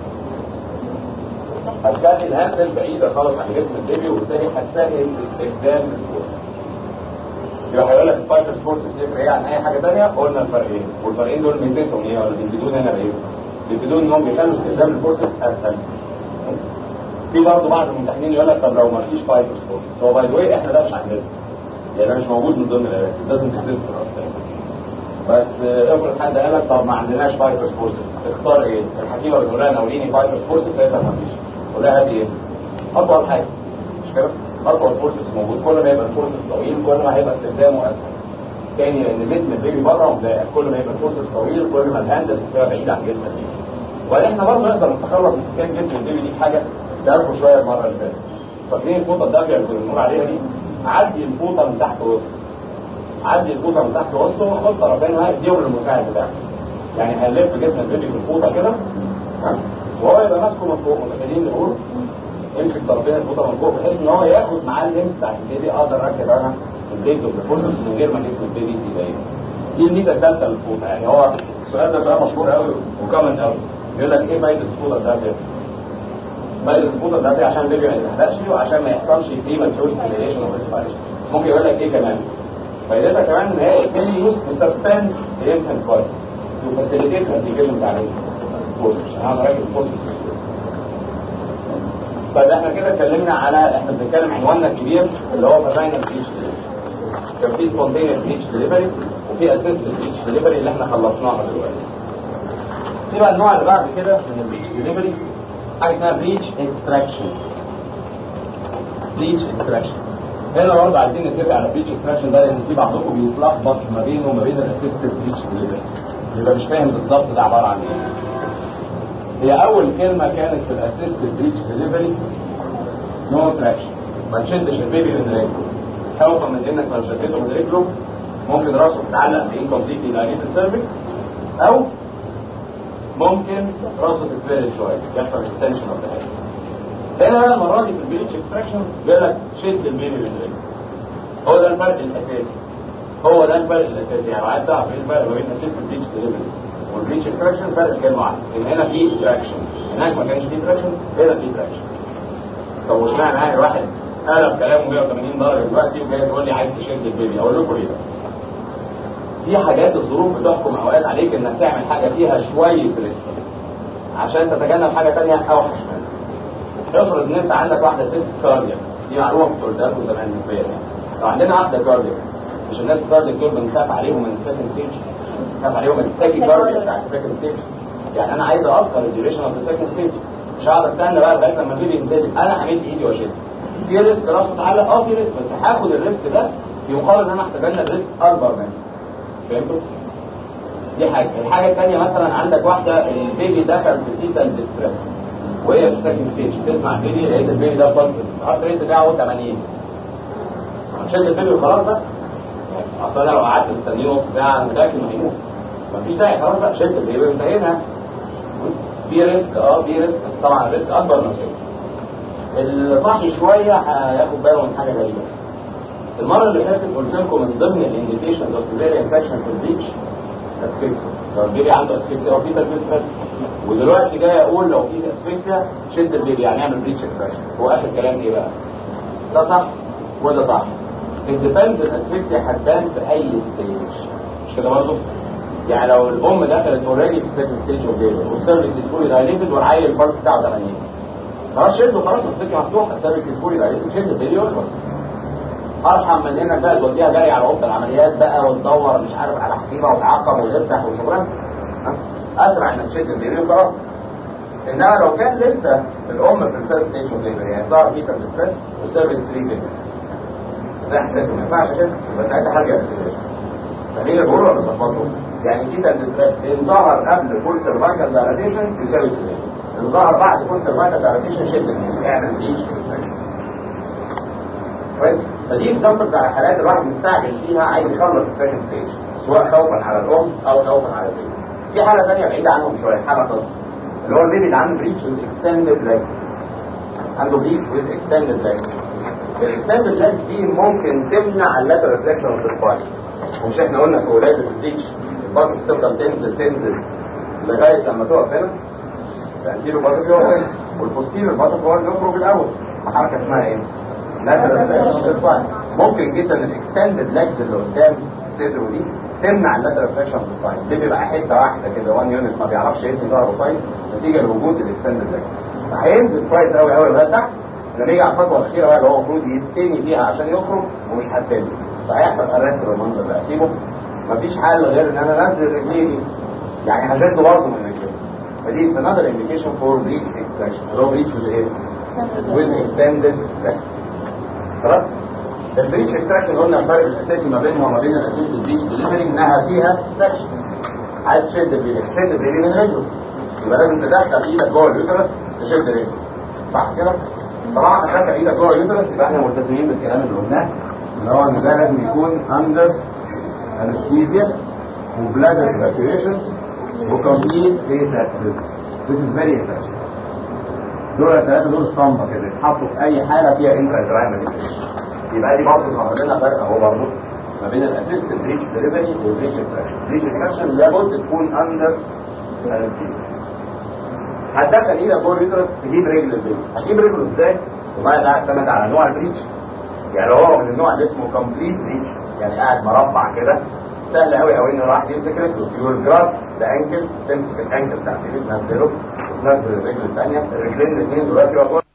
هتخلي الهاندل بعيدة خالص عن جسم البيبي وبالتالي هتسهل استخدام الفورس يبقى هيقول لك الفايتر سبورتس يفرق ايه عن اي حاجه ثانيه قلنا الفرقين والفرقين دول ميزتهم ايه ولا بيفيدونا هنا بايه؟ بيفيدونا انهم بيخلوا استخدام الفورسز اسهل في برضه بعض الممتحنين يقول لك طب لو ما فيش فايتر سبورتس هو باي ذا واي احنا ده مش عندنا يعني ده مش موجود من ضمن العلاج لازم تكتب بس افرض حد قال لك طب ما عندناش فايتر سبورتس اختار ايه؟ الحكيمه بتقول لها ناوليني فايتر سبورتس فيقول ما فيش قول لها هات ايه؟ اطول حاجه مش كده؟ اطول فورسز موجود كل ما يبقى الفورسز طويل كل ما هيبقى استخدامه اسهل تاني لان جسم البيبي بره ومضايق كل ما يبقى الفورسز طويل كل ما الهاندل بتبقى بعيد عن جسم البيبي واحنا برضه نقدر نتخلص من كان جسم البيبي دي حاجه تعرفوا شويه المره اللي فاتت فاكرين الفوطه الدافيه اللي كنا بنقول عليها دي عدي الفوطه من تحت وسط عدي الفوطه من تحت وسطه وحط طرفينها اديهم للمساعد بتاعك يعني هنلف جسم البيبي في الفوطه كده ها؟ وهو يبقى ماسكه من فوق متخيلين نقول امسك طرفين الفوطه من فوق بحيث ان هو ياخد معاه اللمس بتاعت البيبي اقدر اركب انا البيبي بالفورسز من غير ما جسم البيبي يضايق دي الميزه الثالثه للفوطه يعني هو السؤال ده سؤال مشهور قوي وكومن قوي يقول لك ايه فايده الفوطه الدافيه؟ فايده الفوطه الدافيه عشان البيبي ما يتحرقش وعشان ما يحصلش فيه ماتيوريتي كليشن او ريسبيريشن ممكن يقول لك ايه كمان؟ فايدتها كمان ان هي تبتدي يوز سسبند الانفنت فايت وفاسيليتيت الابلكيشن بتاع الفورسز عشان انا راكب الفورسز طيب احنا كده اتكلمنا على احنا بنتكلم عنواننا الكبير اللي هو فاجينال بريتش كان في سبونتينيوس بريتش ديليفري وفي اسيست بريتش ديليفري اللي احنا خلصناها دلوقتي في بقى النوع اللي بعد كده من البريتش ديليفري حاجه اسمها بريتش اكستراكشن بريتش اكستراكشن هنا برضه عايزين نتفق على بريتش اكستراكشن ده لان في بعضكم بيتلخبط ما بينه وما بين الاسيست بريتش ديليفري يبقى مش فاهم بالظبط ده عباره عن ايه هي اول كلمة كانت في الاسيست بريتش ديليفري نو تراكشن ما تشدش البيبي من رجله خوفا من انك لو شدته من رجله ممكن راسه تتعلق بانكمبليتلي دايليتد سيرفكس او ممكن راسه تتفرد شويه يحصل اكستنشن اوف ذا هنا بقى المره دي في البريتش اكستراكشن بيقول لك شد البيبي من رجله هو ده الفرق الاساسي هو ده الفرق الاساسي يعني عايز تعرف ايه الفرق ما بين اسيست بريتش ديليفري والبريتش اكستراكشن فرق كلمه واحده ان هنا في تراكشن هناك ما كانش في تراكشن هنا في تراكشن طب وش معنى يعني واحد قلب كلامه 180 درجه دلوقتي وجاي تقول لي عايز تشد البيبي اقول لكم ليه في حاجات الظروف بتحكم اوقات عليك انك تعمل حاجه فيها شويه ريسك عشان تتجنب حاجه ثانيه اوحش منها افرض ان انت عندك واحده ست كاردياك دي معلومه كنت قلتها لكم زمان نسبيا يعني لو عندنا واحده كاردياك مش الناس الكاردياك دول بنخاف عليهم من السكند ستيج بنخاف عليهم من التاكي كاردياك بتاع السكند ستيج يعني انا عايز اقصر الديوريشن اوف السكند ستيج مش هقعد استنى بقى لغايه لما البيبي ينزل انا همد ايدي واشد في ريسك راسه تعلق اه في ريسك بس هاخد الريسك ده في مقابل ان انا هتجنب ريسك اكبر منه فهمتوا؟ دي حاجه الحاجه الثانيه مثلا عندك واحده البيبي دخل في سيتال ديستريس وهي في سكند ستيج تسمع البيبي لقيت البيبي ده فرق الهارت ريت بتاعه 80 هتشد البيبي وخلاص بقى اصل انا لو قعدت مستنيه نص ساعه متاكد انه هيموت مفيش داعي خلاص بقى شد البيبي وانتهينا في ريسك اه في ريسك بس طبعا الريسك اكبر من كده الصحي شويه هياخد باله من حاجه غريبه المره اللي فاتت قلت لكم من ضمن الانديكيشنز اوف سيزيريان سكشن في البيتش اسفكسيا لو البيبي عنده اسفكسيا او في تربيه بس ودلوقتي جاي اقول لو في اسفكسيا شد البيبي يعني اعمل بريتش اكسبريشن هو اخر كلام ايه بقى؟ ده صح وده صح الديفنس الاسفكسيا هتبان في اي ستيج مش كده برضه؟ يعني لو الام دخلت اوريدي في السكند ستيج اوف ليبر والسيرفكس سكولي دايليتد والعيل البلس بتاعه 80 خلاص شده خلاص السكه مفتوحه السيرفكس سكولي دايليتد شد البيبي والبلس ارحم من انك بقى توديها جري على اوضه العمليات بقى وتدور مش عارف على حكيمه وتعقم وتفتح وشغلانه اسرع انك تشد البيبي وخلاص انما لو كان لسه الام في الفيرست ستيج اوف ليبر يعني ظهر فيتا ستريس والسيرفكس 3 بيبي ما ينفعش كده يبقى ساعتها حاجه خلينا نقول ولا نظبطه يعني كده ان ظهر قبل فول سيرفايكال دايلاتيشن يساوي سليم ان ظهر بعد فول سيرفايكال دايلاتيشن شد اعمل بريتش كويس فدي اكزامبل بتاع الحالات الواحد مستعجل فيها عايز يخلص السكند ستيج سواء خوفا على الام او خوفا على البيبي في حاله ثانيه بعيده عنهم شويه حاله خاصه اللي هو البيبي اللي عنده بريتش ويز اكستندد ليجز عنده بريتش ويز اكستندد ليجز الاكستندد ليجز دي ممكن تمنع اللاترال ريفلكشن اوف ذا سباين ومش احنا قلنا في ولاده البريتش البطن تفضل تنزل تنزل لغايه لما تقف هنا تأثير البطن يقف هنا والبوستير البطن هو اللي يخرج الاول حركه اسمها ايه؟ ممكن جدا الاكستندد ليجز اللي قدام صدره دي تمنع اللاترال فليكشن في السباين دي بيبقى حته واحده كده 1 يونت ما بيعرفش يدي ظهره كويس نتيجه لوجود الاكستندد ليجز فهينزل كويس قوي قوي لغايه تحت لما يجي على الخطوه الاخيره بقى اللي هو المفروض يستني فيها عشان يخرج ومش هتاني فهيحصل ارست بالمنظر ده اسيبه مفيش حل غير ان انا انزل رجليه دي يعني هشده برضه من رجليه فدي another indication for breech extraction اللي هو breech with ايه؟ with extended leg خلاص؟ البريتش اكستراكشن قلنا الفرق الاساسي ما بينها وما بين الاساس البريتش دليفري انها فيها اكستراكشن عايز تشد البريتش تشد البريتش من رجله يبقى لازم تدخل ايدك جوه اليوترس تشد رجله صح كده؟ طبعا هتدخل ايدك جوه اليوترس يبقى احنا ملتزمين بالكلام اللي قلناه اللي هو ان ده لازم يكون اندر انستيزيا وبلادر evacuation وكمبليت فيس اكسس This is very essential دول الثلاثة دول اسطمبة كده يتحطوا في أي حالة فيها انترا يبقى دي برضه ظهر لنا فرق اهو برضه ما بين الاسيست بريتش ديليفري والبريتش اكستراكشن بريتش اكستراكشن لابد تكون اندر هتدخل ايدك جوه اليوترس تجيب رجل البيبي هتجيب رجله ازاي؟ والله ده اعتمد على نوع البريتش يعني هو من النوع اللي اسمه كومبليت بريتش يعني قاعد مربع كده سهل قوي قوي ان الواحد يمسك رجله يور جراس ده انكل تمسك الانكل بتاع البيبي تنزله وتنزل الرجل الثانيه الرجلين الاثنين دلوقتي